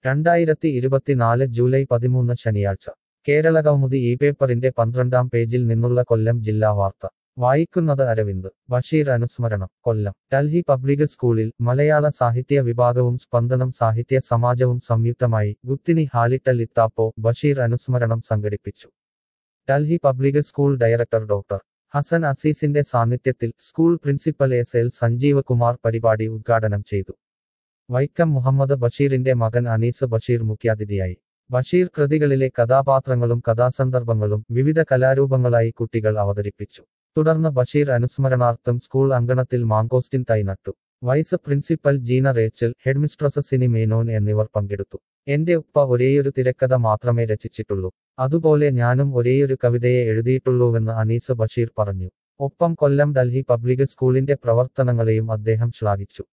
രണ്ടായിരത്തി ഇരുപത്തിനാല് ജൂലൈ പതിമൂന്ന് ശനിയാഴ്ച കേരള കൗമുദി ഈ പേപ്പറിന്റെ പന്ത്രണ്ടാം പേജിൽ നിന്നുള്ള കൊല്ലം ജില്ലാ വാർത്ത വായിക്കുന്നത് അരവിന്ദ് ബഷീർ അനുസ്മരണം കൊല്ലം ഡൽഹി പബ്ലിക് സ്കൂളിൽ മലയാള സാഹിത്യ വിഭാഗവും സ്പന്ദനം സാഹിത്യ സമാജവും സംയുക്തമായി ഗുത്തിനി ഹാലിട്ടൽ ഇത്താപ്പോ ബഷീർ അനുസ്മരണം സംഘടിപ്പിച്ചു Delhi public school director doctor Hasan അസീസിന്റെ സാന്നിധ്യത്തിൽ school principal S L Sanjeev Kumar പരിപാടി ഉദ്ഘാടനം ചെയ്തു വൈക്കം മുഹമ്മദ് ബഷീറിന്റെ മകൻ അനീസ് ബഷീർ മുഖ്യാതിഥിയായി ബഷീർ കൃതികളിലെ കഥാപാത്രങ്ങളും കഥാസന്ദർഭങ്ങളും വിവിധ കലാരൂപങ്ങളായി കുട്ടികൾ അവതരിപ്പിച്ചു തുടർന്ന് ബഷീർ അനുസ്മരണാർത്ഥം സ്കൂൾ അങ്കണത്തിൽ മാങ്കോസ്റ്റിൻ തൈ നട്ടു vice principal Jeena Rachel headmistress Sini Menon എന്നിവർ പങ്കെടുത്തു എന്റെ ഉപ്പ ഒരേയൊരു തിരക്കഥ മാത്രമേ രചിച്ചിട്ടുള്ളൂ അതുപോലെ ഞാനും ഒരേയൊരു കവിതയെ എഴുതിയിട്ടുള്ളൂവെന്ന് അനീസ് ബഷീർ പറഞ്ഞു ഒപ്പം കൊല്ലം ഡൽഹി പബ്ലിക് സ്കൂളിന്റെ പ്രവർത്തനങ്ങളെയും അദ്ദേഹം ശ്ലാഘിച്ചു